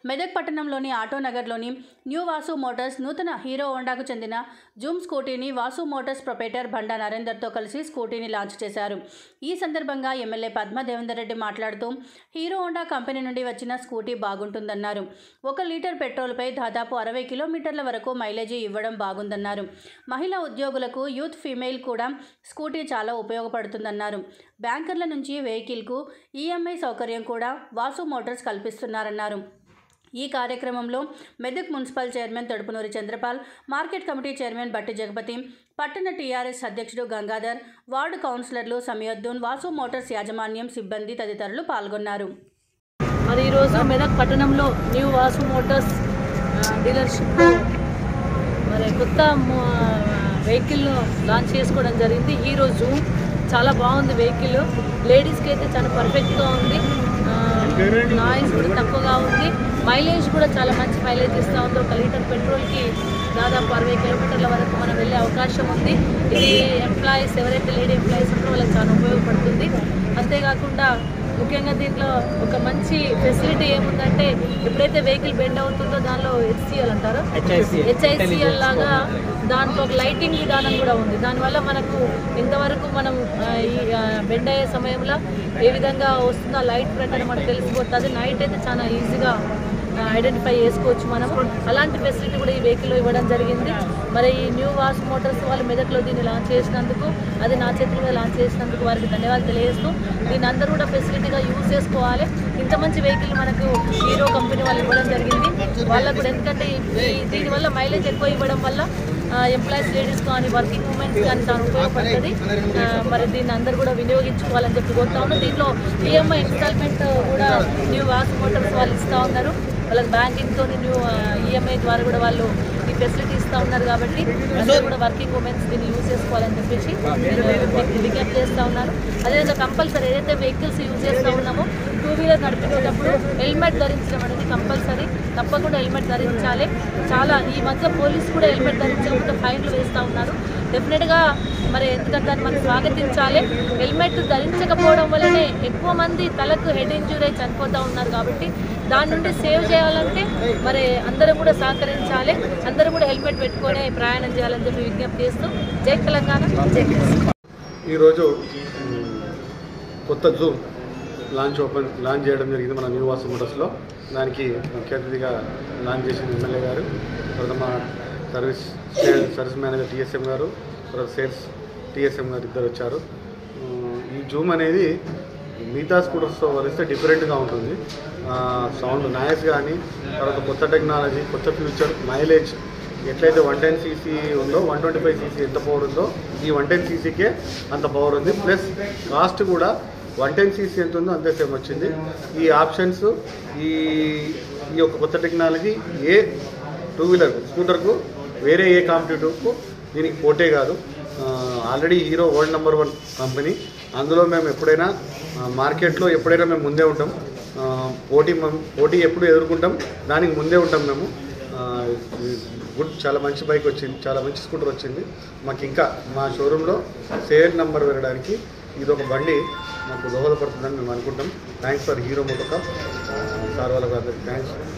మెదక్ పట్టణంలోని ఆటోనగర్లోని new Vasu motors నూతన హీరో హోండాకు చెందిన జూమ్ స్కూటీని వాసు మోటార్స్ ప్రొపరేటర్ బండా నరేందర్తో కలిసి స్కూటీని లాంచ్ చేశారు ఈ సందర్భంగా ఎమ్మెల్యే పద్మ దేవేందర్ రెడ్డి మాట్లాడుతూ హీరో హోండా కంపెనీ నుండి వచ్చిన స్కూటీ బాగుంటుందన్నారు ఒక లీటర్ పెట్రోల్పై దాదాపు అరవై కిలోమీటర్ల వరకు మైలేజీ ఇవ్వడం బాగుందన్నారు మహిళా ఉద్యోగులకు యూత్ ఫీమేల్ కూడా స్కూటీ చాలా ఉపయోగపడుతుందన్నారు బ్యాంకర్ల నుంచి వెహికల్కు ఈఎంఐ సౌకర్యం కూడా వాసు మోటార్స్ కల్పిస్తున్నారన్నారు ఈ కార్యక్రమంలో Medak municipal chairman Thadupunuri Chandrapal market committee chairman Bhatti Jagapathi పట్టణ టీఆర్ఎస్ అధ్యక్షుడు గంగాధర్ వార్డు కౌన్సిలర్లు సమయోద్దూన్ వాసు మోటార్స్ యాజమాన్యం సిబ్బంది తదితరులు పాల్గొన్నారు మరి ఈరోజు మెదక్ పట్టణంలో న్యూ వాసు మోటార్స్ ఆ, డీలర్షిప్లో మరి కొత్త మో- వెహికల్ లాంచ్ చేసుకోవడం జరిగింది ఈరోజు చాలా బాగుంది వెహికల్ లేడీస్కి అయితే చాలా పర్ఫెక్ట్గా ఉంది నాయిస్ కూడా తక్కువగా ఉంది మైలేజ్ కూడా చాలా మంచి మైలేజ్ ఇస్తూ ఉంది ఒక లీటర్ పెట్రోల్కి దాదాపు అరవై కిలోమీటర్ల వరకు మనం వెళ్ళే అవకాశం ఉంది ఇది ఎంప్లాయీస్ ఎవరైతే లేడీ ఎంప్లాయీస్ ఉంటారో వాళ్ళకి చాలా ఉపయోగపడుతుంది అంతేకాకుండా ముఖ్యంగా దీంట్లో ఒక మంచి ఫెసిలిటీ ఏముందంటే ఎప్పుడైతే వెహికల్ బెండ్ అవుతుందో దానిలో హెచ్సిఎల్ అంటారు హెచ్ఐసిఎల్ లాగా దాంట్లో ఒక లైటింగ్ విధానం కూడా ఉంది దానివల్ల మనకు ఇంతవరకు మనం ఆ, ఈ బెండ్ అయ్యే సమయంలో ఏ విధంగా వస్తుందో ఆ లైట్ ప్రకారం మనకు తెలిసిపోతుంది నైట్ అయితే చాలా ఈజీగా ఐడెంటిఫై చేసుకోవచ్చు మనం అలాంటి ఫెసిలిటీ కూడా ఈ వెహికల్లో ఇవ్వడం జరిగింది మరి ఈ న్యూ వాస్ మోటార్స్ వాళ్ళు మెదక్లో దీన్ని లాంచ్ చేసినందుకు అది నా చేతుల మీద లాంచ్ చేసినందుకు వారికి ధన్యవాదాలు తెలియజేస్తూ దీన్ని అందరూ కూడా ఫెసిలిటీగా యూజ్ చేసుకోవాలి ఇంత మంచి వెహికల్ మనకు హీరో కంపెనీ వాళ్ళు ఇవ్వడం జరిగింది వాళ్ళకు కూడా ఎందుకంటే ఈ దీనివల్ల మైలేజ్ ఎక్కువ ఇవ్వడం వల్ల ఎంప్లాయీస్ లేడీస్ కానీ వర్కింగ్ ఉమెన్స్ కానీ చాలా ఉపయోగపడుతుంది ఆ, మరి దీన్ని అందరూ కూడా వినియోగించుకోవాలని చెప్పి కోరుతా ఉన్నాం దీంట్లో ఈఎంఐ ఇన్స్టాల్మెంట్ కూడా న్యూ వాస్ మోటార్స్ వాళ్ళు ఇస్తూ ఉన్నారు వాళ్ళకి బ్యాంకింగ్తో న్యూ ఈఎంఐ ద్వారా కూడా వాళ్ళు ఈ ఫెసిలిటీ ఇస్తూ ఉన్నారు కాబట్టి అందరూ కూడా వర్కింగ్ ఉమెన్స్ దీన్ని యూజ్ చేసుకోవాలని చెప్పేసి నేను మీకు విజ్ఞప్తి చేస్తూ ఉన్నాను అదేవిధంగా కంపల్సరీ ఏదైతే వెహికల్స్ యూజ్ చేస్తూ ఉన్నామో టూ వీలర్ నడిపేటప్పుడు హెల్మెట్ ధరించడం అనేది కంపల్సరీ తప్పకుండా హెల్మెట్ ధరించాలి చాలా ఈ మధ్య పోలీసు కూడా హెల్మెట్ ధరించకుండా ఫైన్లు వేస్తూ ఉన్నారు డెఫినెట్గా మరి ఎందుకంటే దాన్ని మనం స్వాగతించాలి హెల్మెట్ ధరించకపోవడం వల్లనే ఎక్కువ మంది తలకు హెడ్ ఇంజూరీ అయి చనిపోతూ ఉన్నారు కాబట్టి దాని నుండి సేవ్ చేయాలంటే మరి అందరూ కూడా సహకరించాలి అందరూ కూడా హెల్మెట్ పెట్టుకొని ప్రయాణం చేయాలని చెప్పి విజ్ఞప్తి చేస్తూ జై తెలంగాణ జై కేసీఆర్. ఈరోజు మ్, కొత్త జూమ్ లాంచ్ ఓపెన్ లాంచ్ చేయడం జరిగింది మన న్యూ వాసు మోటార్స్లో దానికి ముఖ్య అతిథిగా లాంచ్ చేసిన ఎమ్మెల్యే గారు తర్వాత మా service sale- service manager TSM గారు తర్వాత సేల్స్ టీఎస్ఎం గారు ఇద్దరు వచ్చారు మ్, ఈ జూమ్ అనేది మిగతా స్కూటర్స్తో పోలిస్తే డిఫరెంట్గా ఉంటుంది ఆ, సౌండ్ నాయిస్ కానీ తర్వాత కొత్త టెక్నాలజీ కొత్త ఫ్యూచర్ మైలేజ్ ఎట్లయితే వన్ టెన్ సీసీ ఉందో వన్ ట్వంటీ ఫైవ్ సీసీ ఎంత పవర్ ఉందో ఈ వన్ టెన్ సీసీకే అంత పవర్ ఉంది ప్లస్ కాస్ట్ కూడా వన్ టెన్ సీసీ ఎంత ఉందో అంతే సేమ్ వచ్చింది ఈ ఆప్షన్స్ ఈ ఈ యొక్క కొత్త టెక్నాలజీ ఏ టూ వీలర్ స్కూటర్కు వేరే ఏ కాంపిటేటివ్కు దీనికి పోటే కాదు already Hero world number one company అందులో మేము ఎప్పుడైనా ఆ, మార్కెట్లో ఎప్పుడైనా మేము ముందే ఉంటాం ఆ, పోటీ మం- పోటీ ఎప్పుడు ఎదుర్కొంటాం దానికి ముందే ఉంటాం మేము ఆ, గుడ్ చాలా మంచి బైక్ వచ్చింది చాలా మంచి స్కూటర్ వచ్చింది మాకు ఇంకా మా షోరూంలో సేల్ నెంబర్ వెళ్ళడానికి ఇది ఒక బండి మాకు దోహదపడుతుందని మేము అనుకుంటాం thanks for Hero MotoCorp sir వాళ్ళకి అందరికి థ్యాంక్స్